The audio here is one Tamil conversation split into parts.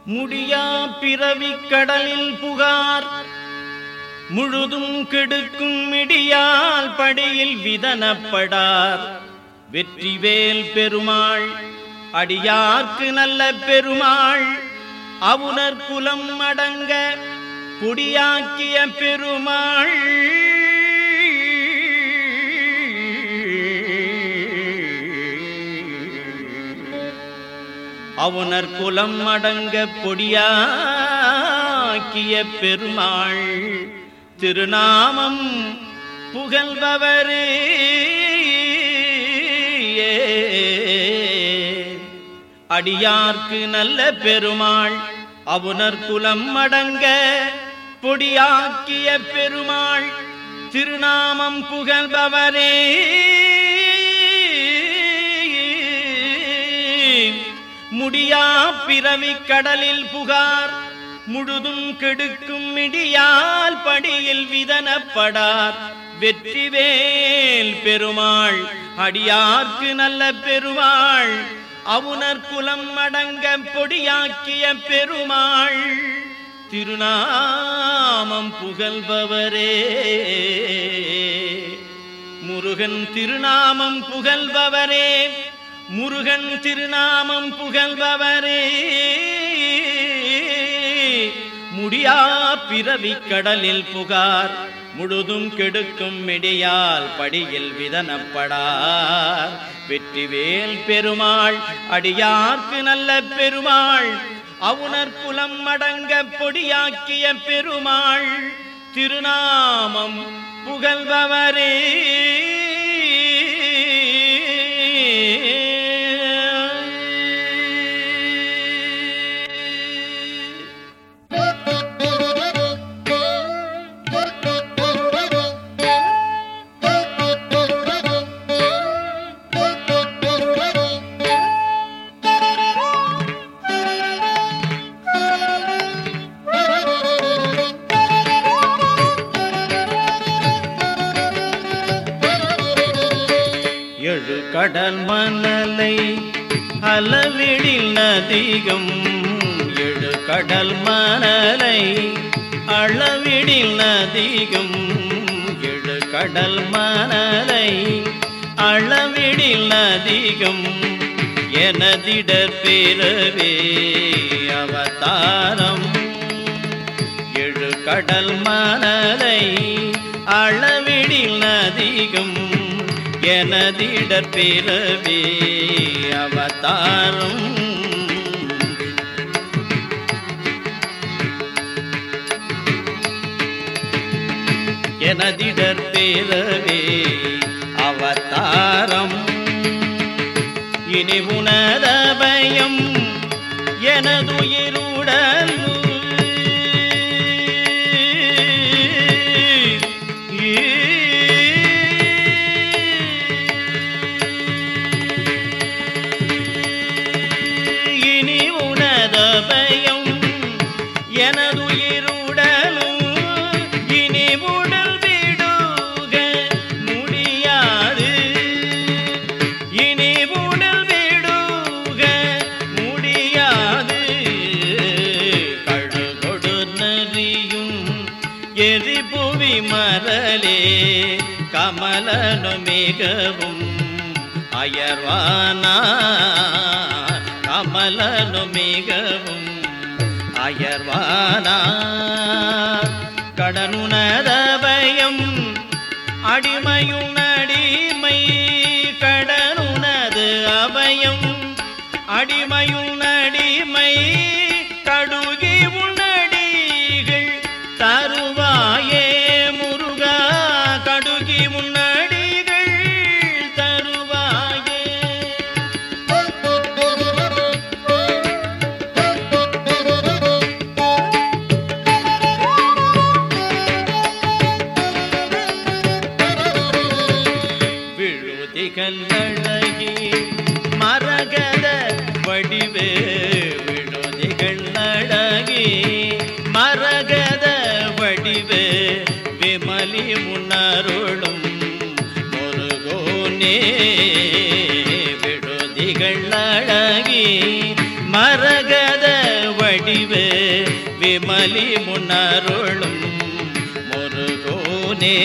முடியா பிறவிக் கடலில் புகார் முழுதும் கெடுக்கும் மிடியால் படியில் விதனப்படார் வெற்றிவேல் பெருமாள் அடியார்க்கு நல்ல பெருமாள் அவுணர் குலம் அடங்க குடியாக்கிய பெருமாள் அவுணர் குலம் அடங்க பொடியாக்கிய பெருமாள் திருநாமம் புகழ்பவரே அடியார்க்கு நல்ல பெருமாள் அவுணர் குலம் அடங்க பொடியாக்கிய பெருமாள் திருநாமம் புகழ்பவரே முடியா பிறவி கடலில் புகார் முழுதும் கெடுக்கும் மிடியால் படியில் விதனப்படார் வெற்றிவேல் பெருமாள் அடியார்க்கு நல்ல பெருமாள் அவுணர் குலம் அடங்க பொடியாக்கிய பெருமாள் திருநாமம் புகழ்பவரே முருகன் திருநாமம் புகழ்பவரே முருகன் திருநாமம் புகழ்பவரே முடியா பிறவி கடலில் புகார் முழுதும் கெடுக்கும் மிடியால் படியில் விதனப்படார் வெற்றிவேல் பெருமாள் அடியார்க்கு நல்ல பெருமாள் அவுணர் குலம் அடங்க பொடியாக்கிய பெருமாள் திருநாமம் புகழ்பவரே எழு கடல் மணலை அளவிடில் நதிகம் எழு கடல் மணலை அளவிடில் நதிகம் எழு கடல் மணலை அளவிடில் நதிகம் எனதிடர் பிறவே அவதாரம் எழு கடல் மணலை அளவிடில் நதிகம் எனதிடர் பிறவே அவதாரம் எனதிடர் பிறவே அவதாரம் இனி உணரபயம் எனதுயிருடல் இனி உணரபயம் எனதுயிருடலும் இனி உடல் விடுக முடியாது இனி உடல் விடுக முடியாது கழுகொடு நரியும் எரிபுவி மரலே கமலனு மிகவும் அயர்வானா கமலனு மிகவும் அயர்வானா கடனுனதபயம் அடிமையும் அடிமை கடனுனது அபயம் அடிமையும் அடிமை கடுகி உன்னடிகள் தருவாயே முருகா கடுகி உன்னடிகள் தருவாயே விழுதிகள் அழகி மரகத வடிவே விழுதிகள் அழகி மரகத வடிவே விமலி முன்னருளும் முருகோனே விழுதிகள் அழகி மரகத வடிவு விமலி முன்னருளும் முருகோனே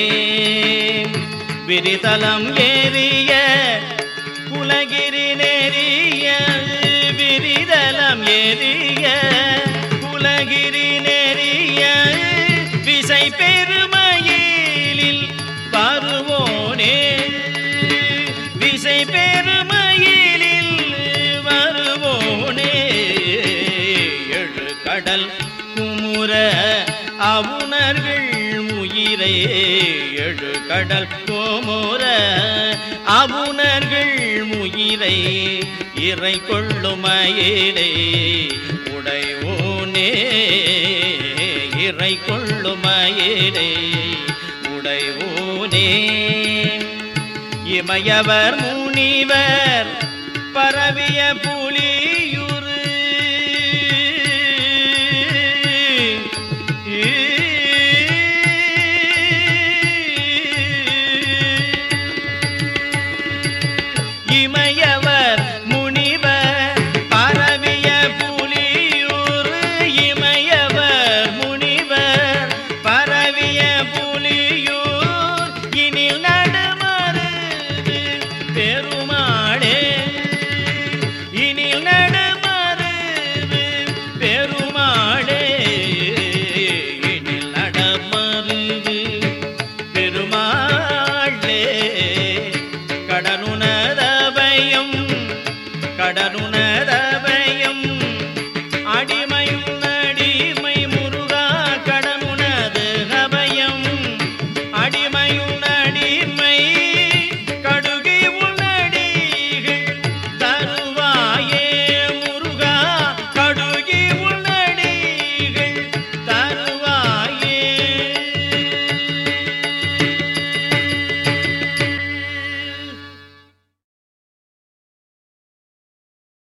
விரிதலம் ஏறிய குலகிரி நெறிய விரிதலம் ஏறிய குலகிரி நெறிய விசை பெருமயிலில் வருவோனே விசை பெருமயிலில் வருவோனே எழு கடல் குமுற அவுணர்கள் உயிரை எழு கடல் கோமுற அவுணர்கள் உயிரை இறை கொள்ளுமயிலே உடைவோனே இறை கொள்ளுமயிலே உடைவோனே இமயவர் முனிவர் பரவிய புலியுரு இமயவர் முனிவர் பரவிய புலியூர் இமயவர் முனிவர் பரவிய புலியூர் இனில் நடுமருது பெருமாளே இனில் நடு